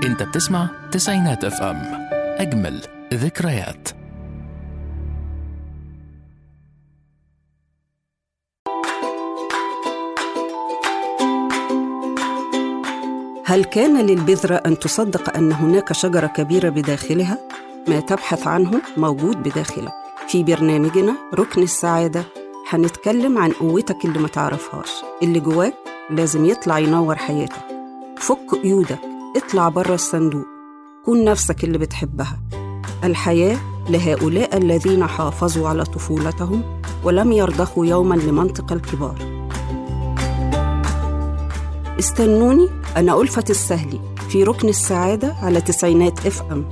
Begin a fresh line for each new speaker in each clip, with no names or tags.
انت بتسمع تسعينات اف ام اجمل ذكريات
هل كان للبذرة أن تصدق أن هناك شجرة كبيرة بداخلها؟ ما تبحث عنه موجود بداخلك في برنامجنا ركن السعادة هنتكلم عن قوتك اللي ما تعرفهاش اللي جواك لازم يطلع ينور حياتك فك قيودك اطلع بره الصندوق كون نفسك اللي بتحبها الحياة لهؤلاء الذين حافظوا على طفولتهم ولم يرضخوا يوما لمنطق الكبار استنوني أنا ألفة السهلي في ركن السعادة على تسعينات اف ام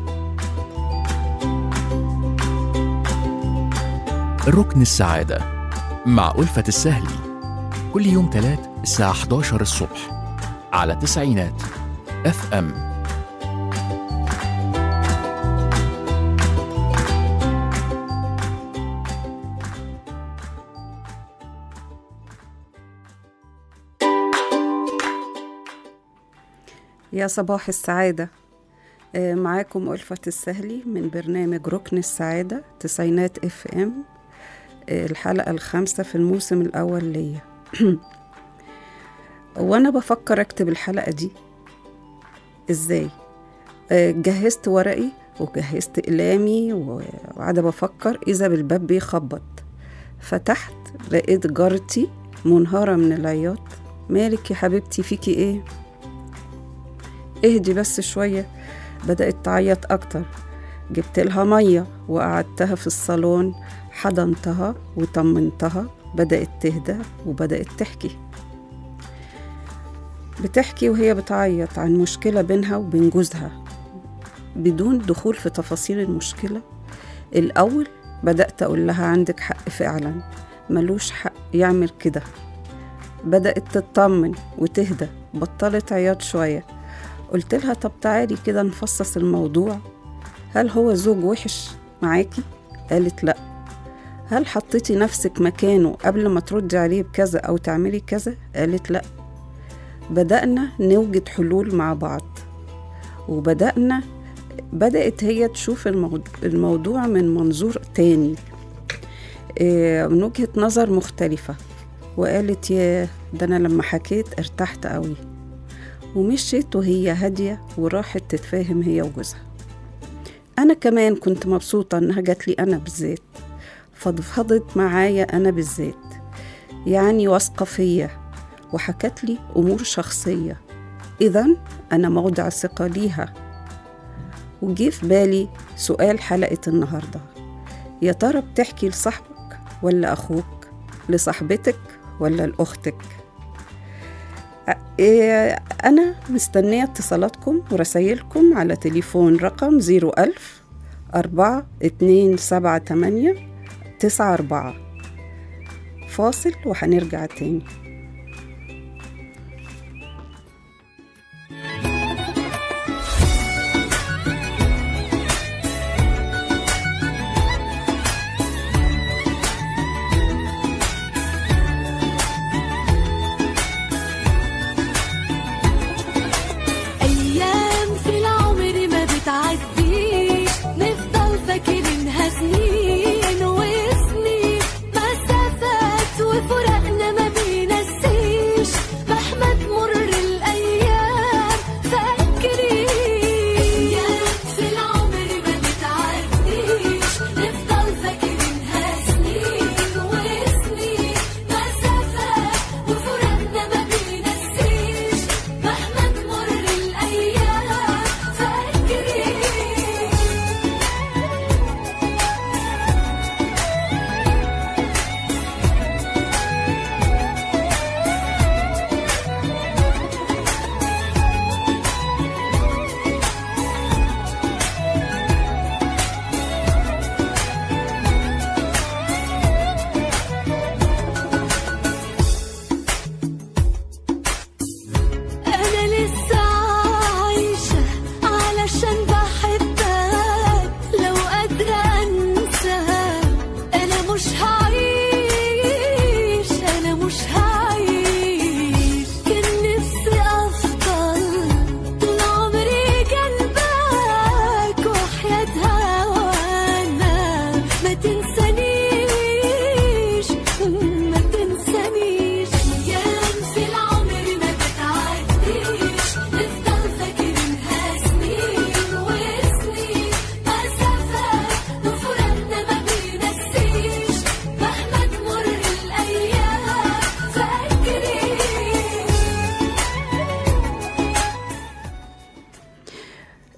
ركن السعادة مع ألفة السهلي كل يوم تلات الساعة 11 الصبح على تسعينات اف ام
يا صباح السعادة آه، معاكم ألفة السهلي من برنامج ركن السعادة تسعينات اف ام آه، الحلقة الخامسة في الموسم الأول ليا وأنا بفكر أكتب الحلقة دي إزاي آه، جهزت ورقي وجهزت أقلامي وقاعدة بفكر إذا بالباب بيخبط فتحت لقيت جارتي منهارة من العياط مالك يا حبيبتي فيكي إيه اهدي بس شوية بدأت تعيط أكتر جبت لها مية وقعدتها في الصالون حضنتها وطمنتها بدأت تهدى وبدأت تحكي بتحكي وهي بتعيط عن مشكلة بينها وبين جوزها بدون دخول في تفاصيل المشكلة الأول بدأت أقول لها عندك حق فعلا ملوش حق يعمل كده بدأت تطمن وتهدى بطلت عياط شوية قلت لها طب تعالي كده نفصص الموضوع هل هو زوج وحش معاكي قالت لا هل حطيتي نفسك مكانه قبل ما تردي عليه بكذا او تعملي كذا قالت لا بدأنا نوجد حلول مع بعض وبدأنا بدأت هي تشوف الموضوع, الموضوع من منظور تاني إيه، من وجهة نظر مختلفة وقالت يا ده أنا لما حكيت ارتحت قوي ومشيت وهي هادية وراحت تتفاهم هي وجوزها أنا كمان كنت مبسوطة إنها جات لي أنا بالذات فضفضت معايا أنا بالذات يعني واثقة فيا وحكت لي أمور شخصية إذا أنا موضع ثقة ليها وجي في بالي سؤال حلقة النهاردة يا ترى بتحكي لصاحبك ولا أخوك لصاحبتك ولا لأختك إيه، أنا مستنية اتصالاتكم ورسايلكم على تليفون رقم زيرو ألف أربعة اتنين سبعة تمانية تسعة أربعة فاصل وهنرجع تاني
أيام في العمر ما بتعديش نفضل فاكرينها سنين وسنين مسافات وفراقنا ما بينا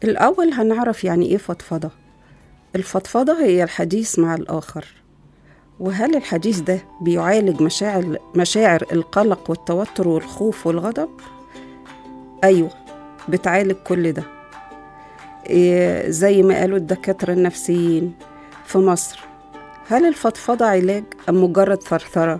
الأول هنعرف يعني إيه فضفضة الفضفضة هي الحديث مع الآخر وهل الحديث ده بيعالج مشاعر مشاعر القلق والتوتر والخوف والغضب؟ أيوة بتعالج كل ده إيه زي ما قالوا الدكاترة النفسيين في مصر هل الفضفضة علاج أم مجرد ثرثرة؟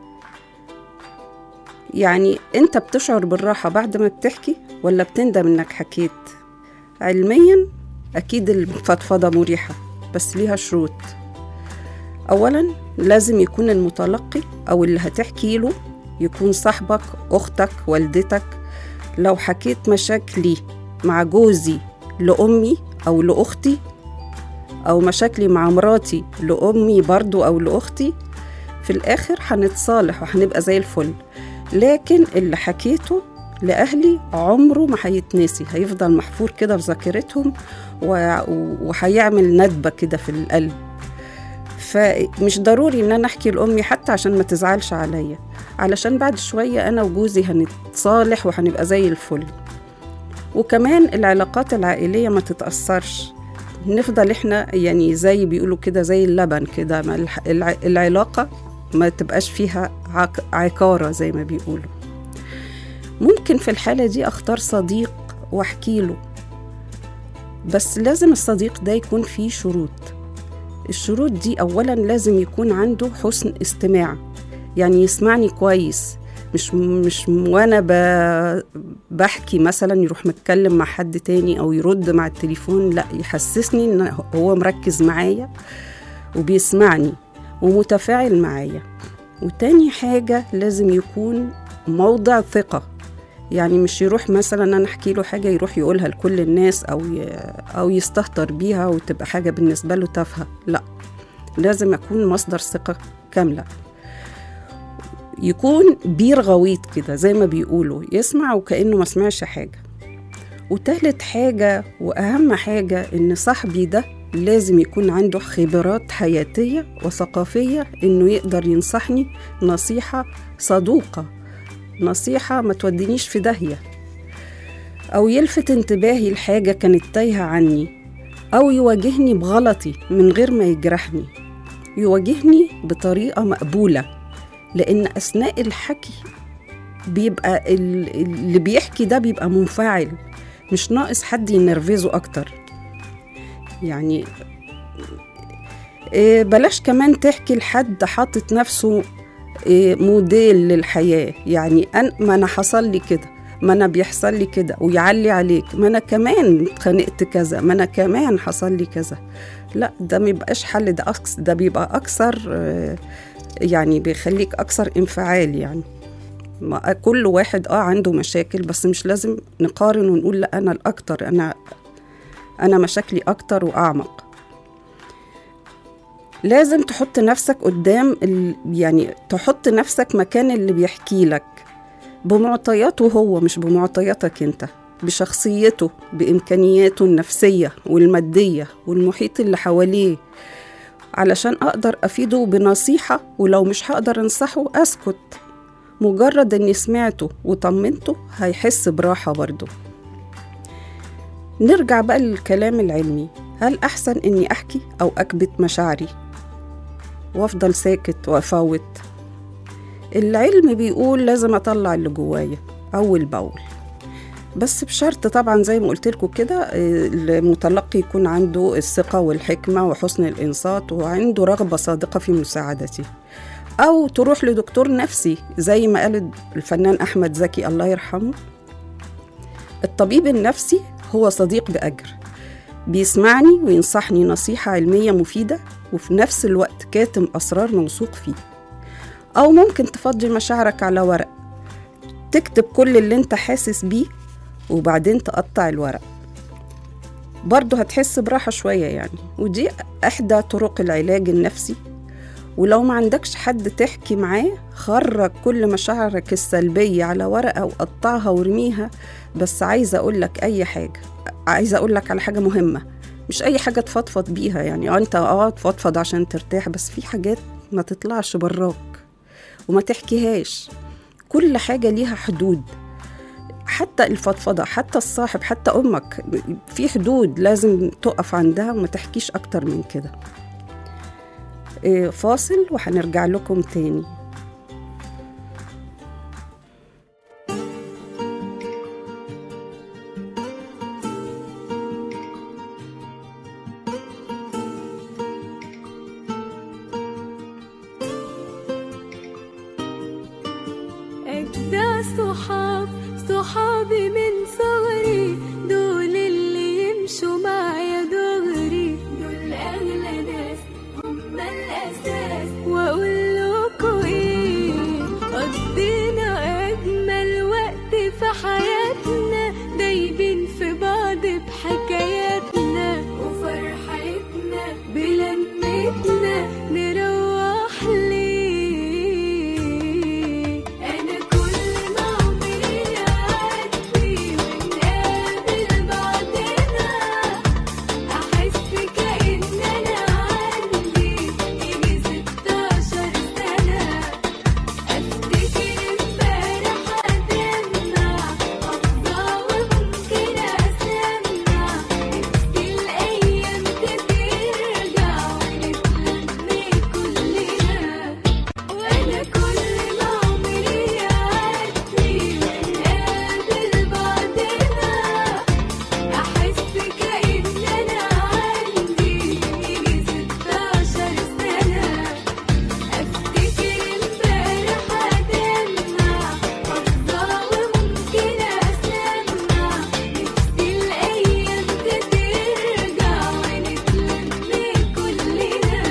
يعني أنت بتشعر بالراحة بعد ما بتحكي ولا بتندم إنك حكيت؟ علميا أكيد الفضفضة مريحة بس ليها شروط أولا لازم يكون المتلقي أو اللي هتحكي له يكون صاحبك أختك والدتك لو حكيت مشاكلي مع جوزي لأمي أو لأختي أو مشاكلي مع مراتي لأمي برضو أو لأختي في الآخر هنتصالح وهنبقى زي الفل لكن اللي حكيته لأهلي عمره ما هيتنسي هيفضل محفور كده في ذاكرتهم و- وهيعمل ندبة كده في القلب فمش ضروري ان انا احكي لامي حتى عشان ما تزعلش عليا علشان بعد شويه انا وجوزي هنتصالح وهنبقى زي الفل وكمان العلاقات العائليه ما تتاثرش نفضل احنا يعني زي بيقولوا كده زي اللبن كده ما الح- الع- العلاقه ما تبقاش فيها عك- عكاره زي ما بيقولوا ممكن في الحاله دي اختار صديق واحكي له بس لازم الصديق ده يكون فيه شروط الشروط دي أولا لازم يكون عنده حسن استماع يعني يسمعني كويس مش مش وانا ب- بحكي مثلا يروح متكلم مع حد تاني او يرد مع التليفون لا يحسسني ان هو مركز معايا وبيسمعني ومتفاعل معايا وتاني حاجة لازم يكون موضع ثقة يعني مش يروح مثلا انا احكي له حاجه يروح يقولها لكل الناس او ي... او يستهتر بيها وتبقى حاجه بالنسبه له تافهه لا لازم اكون مصدر ثقه كامله يكون بير غويط كده زي ما بيقولوا يسمع وكانه ما سمعش حاجه وتالت حاجه واهم حاجه ان صاحبي ده لازم يكون عنده خبرات حياتيه وثقافيه انه يقدر ينصحني نصيحه صدوقه نصيحة ما تودينيش في داهية أو يلفت انتباهي لحاجة كانت تايهة عني أو يواجهني بغلطي من غير ما يجرحني يواجهني بطريقة مقبولة لأن أثناء الحكي بيبقى ال- اللي بيحكي ده بيبقى منفعل مش ناقص حد ينرفزه أكتر يعني إيه، بلاش كمان تحكي لحد حاطط نفسه إيه، موديل للحياة يعني أنا ما أنا حصل لي كده ما أنا بيحصل لي كده ويعلي عليك ما أنا كمان اتخانقت كذا ما أنا كمان حصل لي كذا لا ده ما يبقاش حل ده أكس ده بيبقى أكثر آه، يعني بيخليك أكثر انفعال يعني ما كل واحد اه عنده مشاكل بس مش لازم نقارن ونقول لا انا الاكتر انا انا مشاكلي اكتر واعمق لازم تحط نفسك قدام ال... يعني تحط نفسك مكان اللي بيحكي لك بمعطياته هو مش بمعطياتك انت بشخصيته بإمكانياته النفسية والمادية والمحيط اللي حواليه علشان أقدر أفيده بنصيحة ولو مش هقدر أنصحه أسكت مجرد إني سمعته وطمنته هيحس براحة برضه نرجع بقى للكلام العلمي هل أحسن إني أحكي أو أكبت مشاعري وأفضل ساكت وأفوت العلم بيقول لازم أطلع اللي جوايا أول بأول بس بشرط طبعا زي ما قلت لكم كده المتلقي يكون عنده الثقة والحكمة وحسن الإنصات وعنده رغبة صادقة في مساعدتي أو تروح لدكتور نفسي زي ما قال الفنان أحمد زكي الله يرحمه الطبيب النفسي هو صديق بأجر بيسمعني وينصحني نصيحة علمية مفيدة وفي نفس الوقت كاتم أسرار موثوق فيه أو ممكن تفضي مشاعرك على ورق تكتب كل اللي انت حاسس بيه وبعدين تقطع الورق برضه هتحس براحة شوية يعني ودي إحدى طرق العلاج النفسي ولو ما عندكش حد تحكي معاه خرج كل مشاعرك السلبية على ورقة وقطعها وارميها بس عايزة أقول لك أي حاجة عايزة أقول لك على حاجة مهمة مش أي حاجة تفضفض بيها يعني أنت أه تفضفض عشان ترتاح بس في حاجات ما تطلعش براك وما تحكيهاش كل حاجة ليها حدود حتى الفضفضة حتى الصاحب حتى أمك في حدود لازم تقف عندها وما تحكيش أكتر من كده إيه، فاصل وهنرجع لكم تاني
أجدع صحاب صحابي من صغري دول اللي يمشوا معايا دغري دول أغلى ناس هم الأساس وأقول لكم إيه قضينا أجمل وقت في حياتنا دايبين في بعض بحكاياتنا وفرحتنا بلمتنا نروح ليه أنا كل ما عمري يعدي ونقابل بعضنا أحس كأن أنا عندي يجي ستاشر سنة أفتكر امبارح أدمع أفضى وممكن أسمع نفسي الأيام ترجع ونتلم كلنا وأنا كل ما عمري يعدي ونقابل بعضنا أحس كأن أنا عندي يجي ستاشر سنة أفتكر امبارح أدمع أفضى وممكن أسمع نفسي الأيام ترجع ونتلم كلنا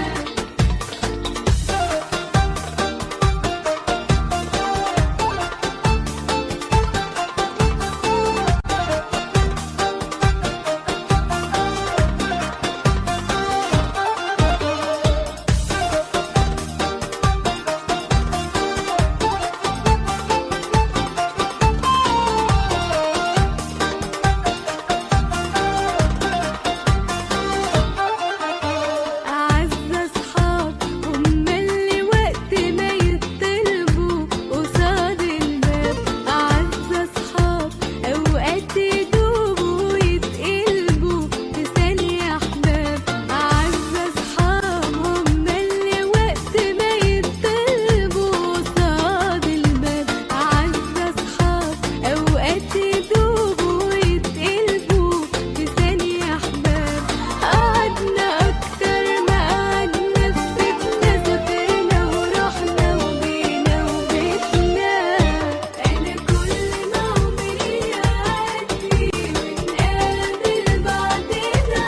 أعز أصحاب هم اللي وقت ما يطلبوا قصاد الباب أعز أصحاب أوقات يدوبوا ويتقلبوا في ثانية أحباب أعز أصحاب هم اللي وقت ما يطلبوا قصاد الباب أعز أصحاب أوقات يدوبوا ويتقلبوا في ثانية أحباب قعدنا أكتر ما قعدنا في بيتنا سافرنا ورحنا وجينا وبيتنا أنا كل ما عمري يعدي ونقابل بعضنا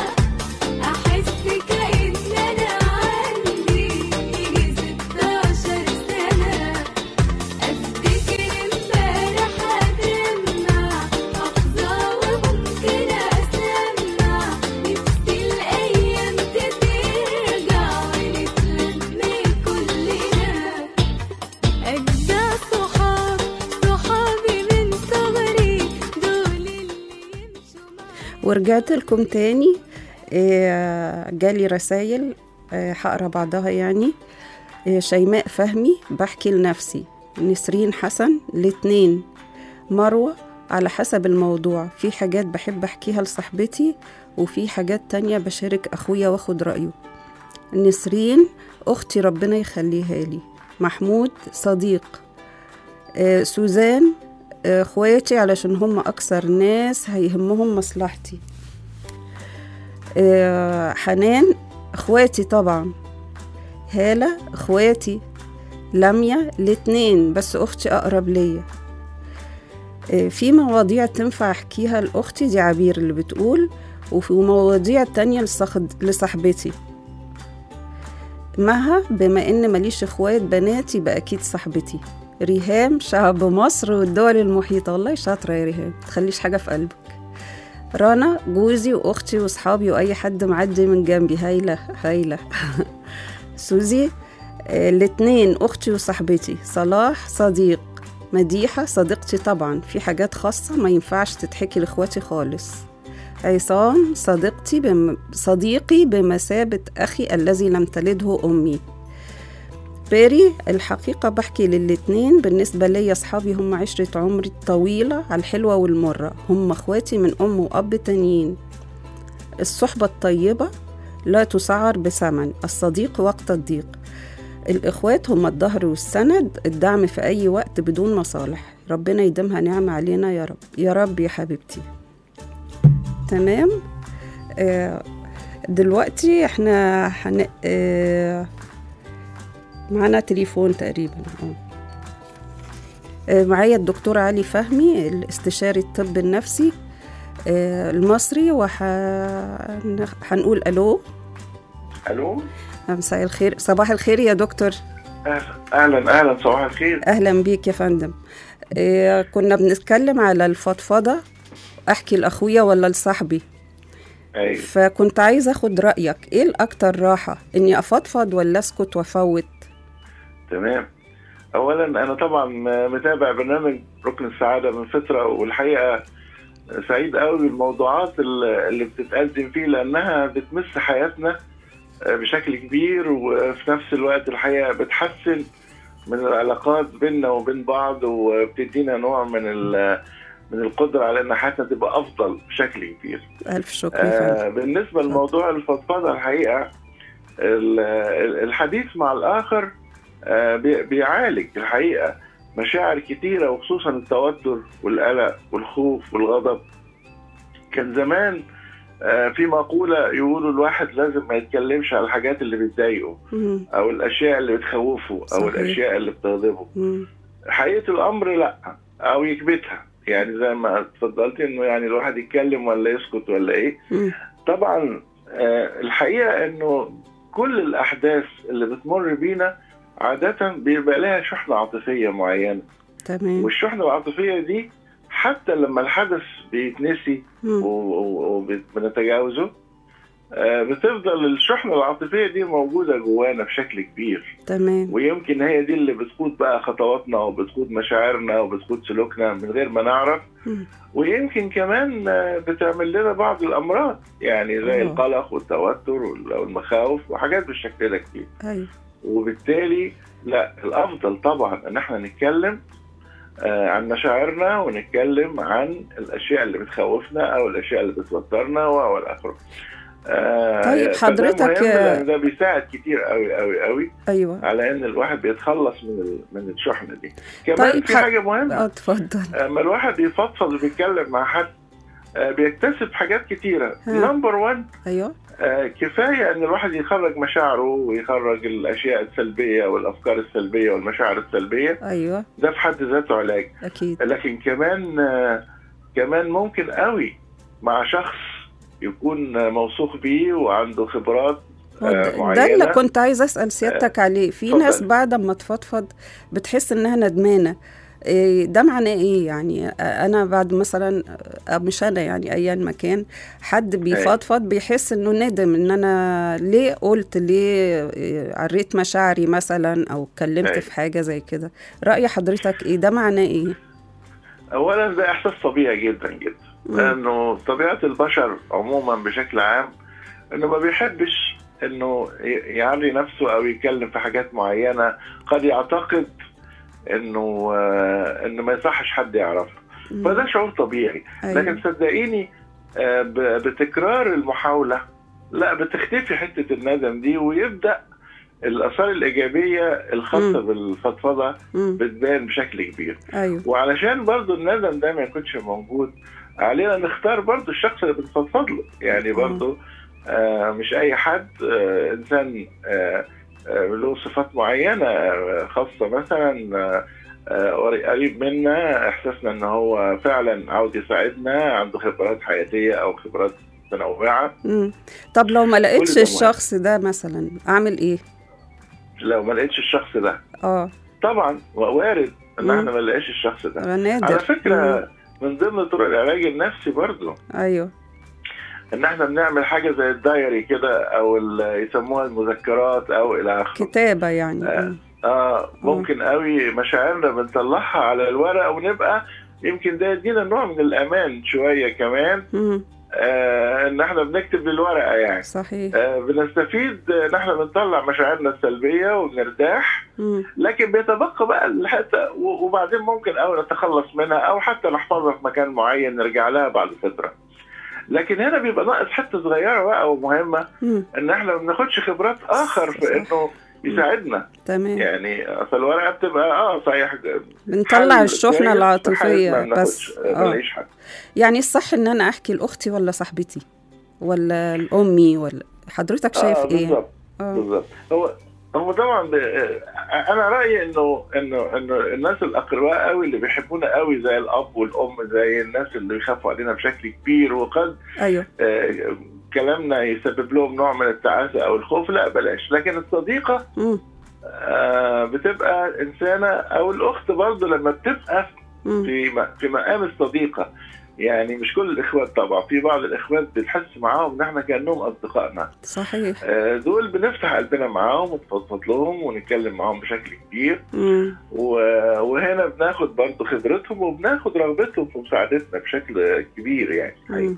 أحس كأن أنا عندي يجي ستاشر سنة أفتكر امبارح أدمع أفضى وممكن أسمع نفسي الأيام ترجع ونتلم كلنا أجدع صحاب صحابي من صغري دول اللي يمشوا معايا
ورجعت لكم تاني إيه، جالي رسايل إيه، هقرا بعضها يعني إيه، شيماء فهمي بحكي لنفسي نسرين حسن الاتنين مروة على حسب الموضوع في حاجات بحب احكيها لصاحبتي وفي حاجات تانية بشارك اخويا واخد رأيه نسرين اختي ربنا يخليها لي محمود صديق آه، سوزان آه، اخواتي علشان هم اكثر ناس هيهمهم مصلحتي آه، حنان اخواتي طبعا هالة اخواتي لميا الاتنين بس اختي اقرب ليا آه، في مواضيع تنفع احكيها لاختي دي عبير اللي بتقول وفي مواضيع تانية لصخد- لصاحبتي مها بما ان ماليش اخوات بنات يبقى اكيد صاحبتي ريهام شعب مصر والدول المحيطة والله شاطرة يا ريهام تخليش حاجة في قلبك رنا جوزي واختي واصحابي واي حد معدي من جنبي هايلة هايلة سوزي آه، الاتنين اختي وصاحبتي صلاح صديق مديحة صديقتي طبعا في حاجات خاصة ما ينفعش تتحكي لاخواتي خالص عصام صديقتي بم... صديقي بمثابة أخي الذي لم تلده أمي بيري الحقيقة بحكي للاتنين بالنسبة لي أصحابي هم عشرة عمري الطويلة على الحلوة والمرة هم أخواتي من أم وأب تانيين الصحبة الطيبة لا تسعر بثمن الصديق وقت الضيق الإخوات هم الظهر والسند الدعم في أي وقت بدون مصالح ربنا يديمها نعمة علينا يا رب يا رب يا حبيبتي تمام آه دلوقتي احنا هن... آه معانا تليفون تقريبا اه آه، معايا الدكتور علي فهمي الاستشاري الطب النفسي آه، المصري وهنقول الو
الو
مساء الخير صباح الخير يا دكتور
أهلا- اهلا اهلا صباح الخير
اهلا بيك يا فندم آه، كنا بنتكلم على الفضفضه احكي لاخويا ولا لصاحبي
ايوه
فكنت عايزه اخد رايك ايه الاكتر راحه اني افضفض ولا اسكت وافوت
تمام اولا انا طبعا متابع برنامج ركن السعاده من فتره والحقيقه سعيد قوي بالموضوعات اللي اللي بتتقدم فيه لانها بتمس حياتنا بشكل كبير وفي نفس الوقت الحقيقه بتحسن من العلاقات بيننا وبين بعض وبتدينا نوع من ال- من القدره على ان حياتنا تبقى افضل بشكل كبير
الف شكر يا
آه
فندم
بالنسبه لموضوع الفضفضه الحقيقه ال- ال- الحديث مع الاخر آه بي- بيعالج الحقيقه مشاعر كتيره وخصوصا التوتر والقلق والخوف والغضب كان زمان آه في مقوله يقولوا الواحد لازم ما يتكلمش على الحاجات اللي بتضايقه
مم،
او الاشياء اللي بتخوفه او
صحيح.
الاشياء اللي بتغضبه
مم،
حقيقه الامر لا او يكبتها يعني زي ما اتفضلت انه يعني الواحد يتكلم ولا يسكت ولا ايه
مم،
طبعا آه، الحقيقه انه كل الاحداث اللي بتمر بينا عاده بيبقى لها شحنه عاطفيه معينه
تمام
والشحنه العاطفيه دي حتى لما الحدث بيتنسي
مم،
وبنتجاوزه بتفضل الشحنه العاطفيه دي موجوده جوانا بشكل كبير
تمام
ويمكن هي دي اللي بتقود بقى خطواتنا وبتقود مشاعرنا وبتقود سلوكنا من غير ما نعرف
مم،
ويمكن كمان آه، بتعمل لنا بعض الامراض يعني زي
آه.
القلق والتوتر وال- والمخاوف وحاجات بالشكل ده كتير
ايوه
وبالتالي لا الافضل طبعا ان احنا نتكلم آه، عن مشاعرنا ونتكلم عن الاشياء اللي بتخوفنا او الاشياء اللي بتوترنا و- والى اخره آه،
طيب
فده
حضرتك-
مهم لأن ده بيساعد كتير قوي قوي قوي
ايوه
على ان الواحد بيتخلص من ال- من الشحنه دي كمان
طيب
في
ح-
حاجه مهمه
اه اتفضل
اما الواحد يفضفض وبيتكلم مع حد آه، بيكتسب حاجات كتيره
ها.
نمبر 1
ايوه
كفايه ان الواحد يخرج مشاعره ويخرج الاشياء السلبيه والافكار السلبيه والمشاعر السلبيه
ايوه
ده في حد ذاته علاج
اكيد
لكن كمان آه، كمان ممكن قوي مع شخص يكون آه، موثوق بيه وعنده خبرات
هو
آه،
ده- ده
معينة.
اللي كنت عايزه اسال سيادتك عليه في
اتفضل.
ناس بعد ما تفضفض بتحس انها ندمانه إيه ده معناه ايه يعني انا بعد مثلا أو مش انا يعني ايا ما كان حد بيفضفض بيحس انه ندم ان انا ليه قلت ليه إيه، عريت مشاعري مثلا او اتكلمت
أيوة.
في حاجه زي كده راي حضرتك ايه ده معناه ايه
اولا ده احساس طبيعي جدا جدا
مم.
لانه طبيعه البشر عموما بشكل عام انه ما بيحبش انه ي- يعري نفسه او يتكلم في حاجات معينه قد يعتقد انه آه، انه ما يصحش حد يعرفها
مم.
فده شعور طبيعي لكن
أيوة.
صدقيني آه، ب- بتكرار المحاوله لا بتختفي حته الندم دي ويبدا الاثار الايجابيه الخاصه
مم.
بالفضفضه
مم.
بتبان بشكل كبير
ايوه
وعلشان برضو الندم ده ما يكونش موجود علينا نختار برضو الشخص اللي بنفضفض له يعني برضو آه مش اي حد آه انسان آه آه له صفات معينه آه خاصه مثلا آه آه قريب منا احساسنا ان هو فعلا عاوز يساعدنا عنده خبرات حياتيه او خبرات متنوعه
مم. طب لو ما لقيتش
ده مهم.
الشخص ده مثلا اعمل ايه
لو ما لقيتش الشخص ده
اه
طبعا وارد ان
مم.
احنا ما نلاقيش الشخص ده
أنا نادر
على
مم.
فكره من ضمن طرق العلاج النفسي برضه
ايوه
ان احنا بنعمل حاجه زي الدايري كده او ال- يسموها المذكرات او الى اخره
كتابه يعني
آه.
مم.
اه ممكن قوي مشاعرنا بنطلعها على الورق ونبقى يمكن ده يدينا نوع من الامان شويه كمان
مم.
آه ان احنا بنكتب للورقه يعني
صحيح
آه بنستفيد ان احنا بنطلع مشاعرنا السلبيه ونرتاح
مم.
لكن بيتبقى بقى الحته و- وبعدين ممكن او نتخلص منها او حتى نحفظها في مكان معين نرجع لها بعد فتره لكن هنا بيبقى ناقص حته صغيره بقى ومهمه
مم.
ان احنا ما بناخدش خبرات اخر
صح.
في انه يساعدنا
تمام
يعني اصل الورقه بتبقى اه صحيح
بنطلع
حل
الشحنة
كويس،
العاطفية
حل ما
بس
بناخدش- ما
اه
بنلاقيش حد
يعني الصح ان انا احكي لاختي ولا صاحبتي ولا لامي ولا حضرتك شايف
آه
ايه
بالظبط
اه
بالظبط هو هو طبعا ب... انا رايي انه انه انه الناس الاقرباء قوي اللي بيحبونا قوي زي الاب والام زي الناس اللي بيخافوا علينا بشكل كبير وقد
ايوه
آه، كلامنا يسبب لهم نوع من التعاسه او الخوف لا بلاش لكن الصديقه
مم.
آه، بتبقى انسانه او الاخت برضه لما بتبقى
مم.
في م- في مقام الصديقه يعني مش كل الاخوات طبعا في بعض الاخوات بنحس معاهم ان احنا كانهم اصدقائنا
صحيح
آه، دول بنفتح قلبنا معاهم ونفضفض لهم ونتكلم معاهم بشكل كبير
مم.
و- وهنا بناخد برضه خبرتهم وبناخد رغبتهم في مساعدتنا بشكل كبير يعني
مم.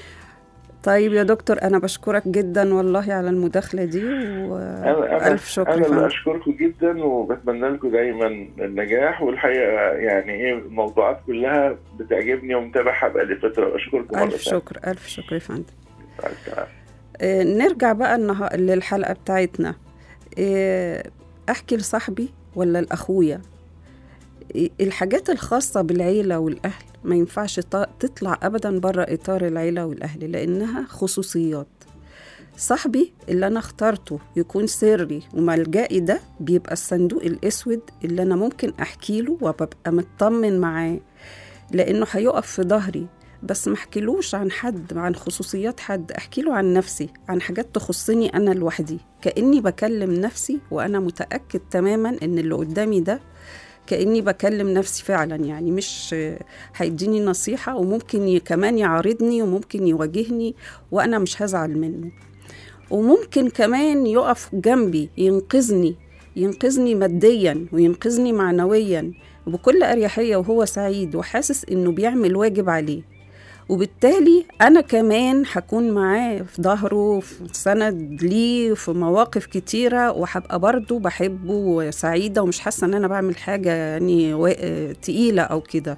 طيب يا دكتور انا بشكرك جدا والله على المداخله دي
أنا- أنا-
والف شكر
انا اللي
فندم
اشكركم جدا وبتمنى لكم دايما النجاح والحقيقه يعني ايه الموضوعات كلها بتعجبني ومتابعها بقالي فتره واشكركم مره
الف
ثانية.
شكر الف شكر يا فندم
مع السلامة.
آه، نرجع بقى النها... للحلقة بتاعتنا آه، أحكي لصاحبي ولا لأخويا آه، الحاجات الخاصة بالعيلة والأهل ما ينفعش ت- تطلع أبدا بره إطار العيلة والأهل لأنها خصوصيات صاحبي اللي أنا اخترته يكون سري وملجئي ده بيبقى الصندوق الأسود اللي أنا ممكن أحكي له وببقى مطمن معاه لأنه هيقف في ظهري بس ما احكيلوش عن حد عن خصوصيات حد احكي له عن نفسي عن حاجات تخصني انا لوحدي كاني بكلم نفسي وانا متاكد تماما ان اللي قدامي ده كاني بكلم نفسي فعلا يعني مش آه، هيديني نصيحه وممكن ي- كمان يعارضني وممكن يواجهني وانا مش هزعل منه وممكن كمان يقف جنبي ينقذني ينقذني ماديا وينقذني معنويا وبكل أريحية وهو سعيد وحاسس إنه بيعمل واجب عليه وبالتالي أنا كمان هكون معاه في ظهره في سند ليه في مواقف كتيرة وهبقى برضه بحبه وسعيدة ومش حاسة إن أنا بعمل حاجة يعني وا- تقيلة أو كده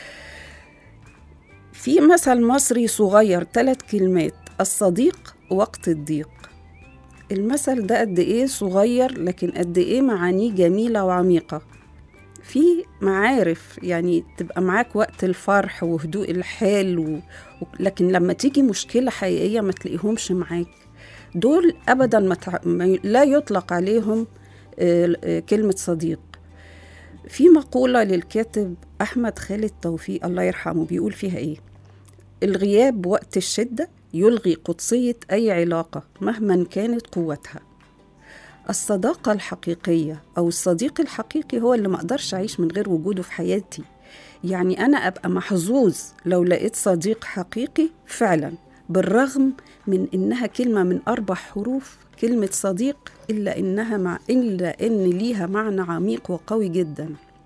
في مثل مصري صغير ثلاث كلمات الصديق وقت الضيق المثل ده قد إيه صغير لكن قد إيه معانيه جميلة وعميقة في معارف يعني تبقى معاك وقت الفرح وهدوء الحال و... و... لكن لما تيجي مشكلة حقيقية ما تلاقيهمش معاك دول أبدا ما تع... ما ي- لا يطلق عليهم آه، آه، كلمة صديق في مقولة للكاتب أحمد خالد توفيق الله يرحمه بيقول فيها إيه الغياب وقت الشدة يلغي قدسية أي علاقة مهما كانت قوتها الصداقة الحقيقية أو الصديق الحقيقي هو اللي ما أقدرش أعيش من غير وجوده في حياتي يعني أنا أبقى محظوظ لو لقيت صديق حقيقي فعلا بالرغم من إنها كلمة من أربع حروف كلمة صديق إلا إنها مع إلا إن ليها معنى عميق وقوي جدا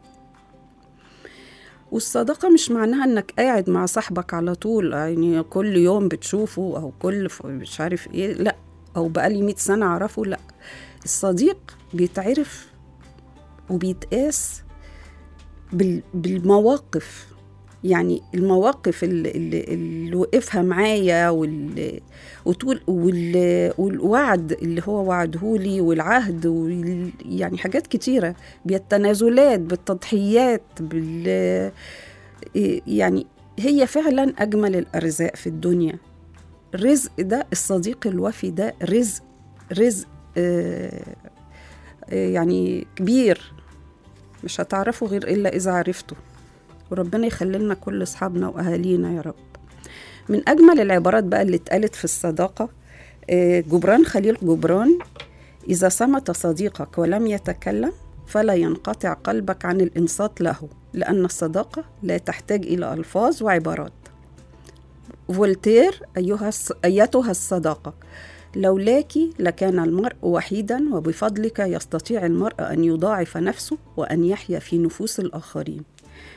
والصداقة مش معناها إنك قاعد مع صاحبك على طول يعني كل يوم بتشوفه أو كل ف- مش عارف إيه لأ أو بقالي مئة سنة أعرفه لأ الصديق بيتعرف وبيتقاس بال- بالمواقف يعني المواقف اللي, اللي, اللي وقفها معايا وال وطول وال والوعد اللي هو وعدهولي والعهد وال يعني حاجات كتيرة بالتنازلات بالتضحيات بال يعني هي فعلا أجمل الأرزاق في الدنيا الرزق ده الصديق الوفي ده رزق رزق آه، آه، يعني كبير مش هتعرفه غير إلا إذا عرفته وربنا يخلي لنا كل أصحابنا وأهالينا يا رب من أجمل العبارات بقى اللي اتقالت في الصداقة آه، جبران خليل جبران إذا صمت صديقك ولم يتكلم فلا ينقطع قلبك عن الإنصات له لأن الصداقة لا تحتاج إلى ألفاظ وعبارات فولتير أيها الص... أيتها الصداقة لولاك لكان المرء وحيدا وبفضلك يستطيع المرء أن يضاعف نفسه وأن يحيا في نفوس الآخرين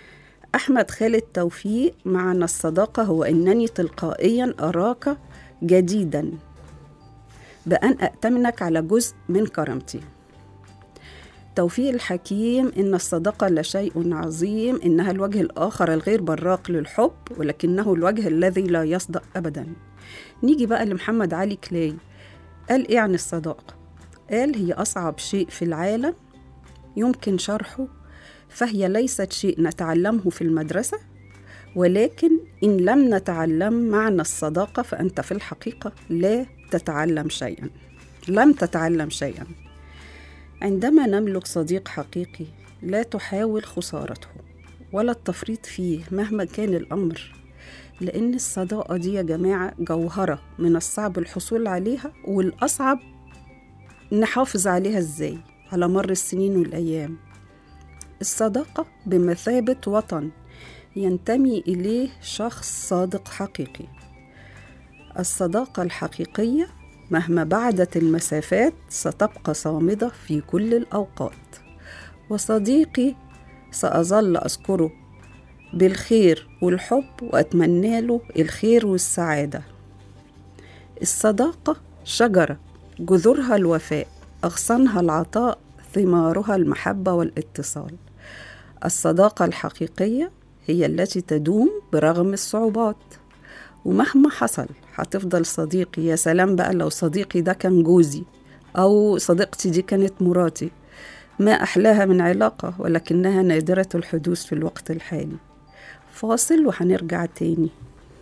أحمد خالد توفيق معنى الصداقة هو أنني تلقائيا أراك جديدا بأن أأتمنك على جزء من كرامتي توفيق الحكيم إن الصداقة لشيء عظيم إنها الوجه الآخر الغير براق للحب ولكنه الوجه الذي لا يصدق أبدا نيجي بقى لمحمد علي كلاي قال إيه عن الصداقة؟ قال هي أصعب شيء في العالم يمكن شرحه فهي ليست شيء نتعلمه في المدرسة ولكن إن لم نتعلم معنى الصداقة فأنت في الحقيقة لا تتعلم شيئا لم تتعلم شيئا عندما نملك صديق حقيقي لا تحاول خسارته ولا التفريط فيه مهما كان الأمر لأن الصداقة دي يا جماعة جوهرة من الصعب الحصول عليها والأصعب نحافظ عليها إزاي على مر السنين والأيام الصداقة بمثابة وطن ينتمي إليه شخص صادق حقيقي الصداقة الحقيقية مهما بعدت المسافات ستبقى صامدة في كل الأوقات وصديقي سأظل أذكره بالخير والحب وأتمنى له الخير والسعادة الصداقة شجرة جذورها الوفاء أغصانها العطاء ثمارها المحبة والاتصال الصداقة الحقيقية هي التي تدوم برغم الصعوبات ومهما حصل هتفضل صديقي يا سلام بقى لو صديقي ده كان جوزي أو صديقتي دي كانت مراتي ما أحلاها من علاقة ولكنها نادرة الحدوث في الوقت الحالي فاصل وهنرجع تاني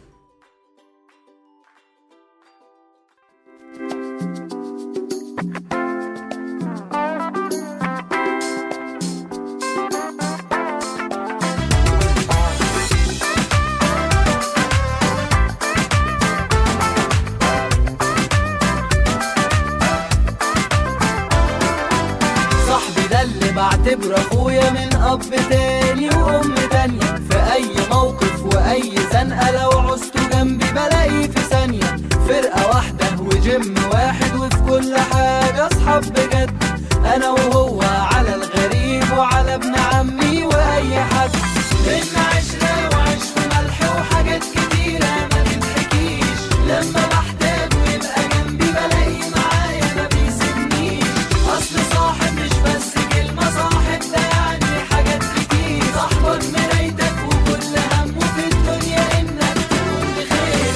صاحبي ده اللي بعتبره اخويا من اب تاني وام تانية في اي موقف واي زنقة لو عوزته جنبي بلاقيه في ثانية فرقة واحدة وجيم واحد وفي كل حاجة اصحاب بجد انا وهو على الغريب وعلى ابن عمي واي حد بينا عشرة وعيش وملح وحاجات كتيرة ما تتحكيش لما بحتاجه يبقى جنبي بلاقيه معايا ما بيسيبنيش اصل صاحب مش بس كلمة صاحب ده يعني حاجات كتير صاحبك مرايتك وكل همه في الدنيا انك تكون بخير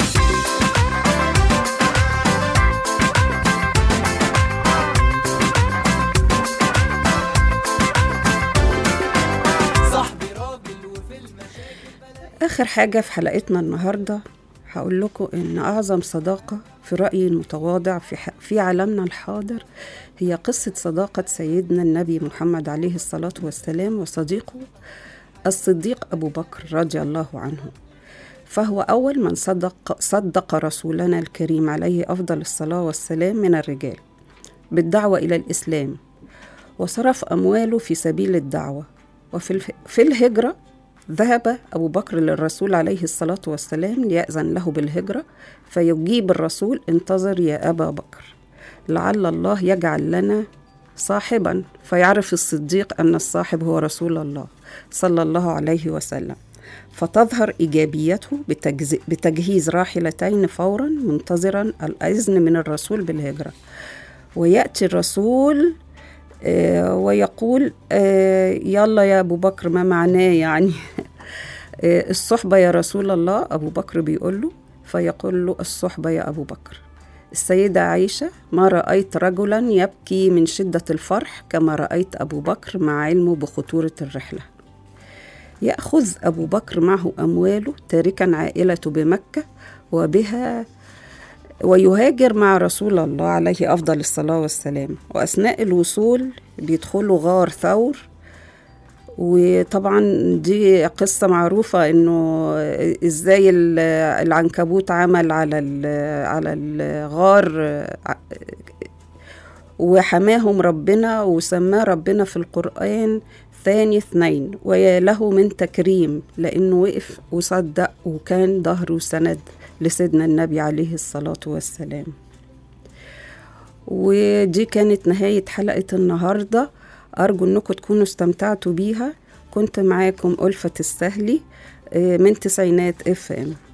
صاحبي راجل وفي المشاكل
آخر حاجة في حلقتنا النهاردة هقول لكم إن أعظم صداقة في رأيي المتواضع في, ح... في عالمنا الحاضر هي قصة صداقة سيدنا النبي محمد عليه الصلاة والسلام وصديقه الصديق أبو بكر رضي الله عنه فهو أول من صدق, صدق رسولنا الكريم عليه أفضل الصلاة والسلام من الرجال بالدعوة إلى الإسلام وصرف أمواله في سبيل الدعوة وفي الف... في الهجرة ذهب أبو بكر للرسول عليه الصلاة والسلام ليأذن له بالهجرة فيجيب الرسول انتظر يا أبا بكر لعل الله يجعل لنا صاحبا فيعرف الصديق أن الصاحب هو رسول الله صلى الله عليه وسلم فتظهر إيجابيته بتجز... بتجهيز راحلتين فورا منتظرا الإذن من الرسول بالهجرة ويأتي الرسول آه، ويقول آه، يلا يا أبو بكر ما معناه يعني آه، الصحبة يا رسول الله أبو بكر بيقول له فيقول له الصحبة يا أبو بكر السيدة عائشة ما رأيت رجلا يبكي من شدة الفرح كما رأيت أبو بكر مع علمه بخطورة الرحلة يأخذ أبو بكر معه أمواله تاركا عائلته بمكة وبها ويهاجر مع رسول الله عليه أفضل الصلاة والسلام وأثناء الوصول بيدخلوا غار ثور وطبعا دي قصة معروفة انه ازاي ال- العنكبوت عمل على ال- على الغار وحماهم ربنا وسماه ربنا في القرآن ثاني اثنين ويا له من تكريم لأنه وقف وصدق وكان ظهره سند لسيدنا النبي عليه الصلاة والسلام ودي كانت نهاية حلقة النهاردة أرجو أنكم تكونوا استمتعتوا بيها كنت معاكم ألفة السهلي آه، من تسعينات اف ام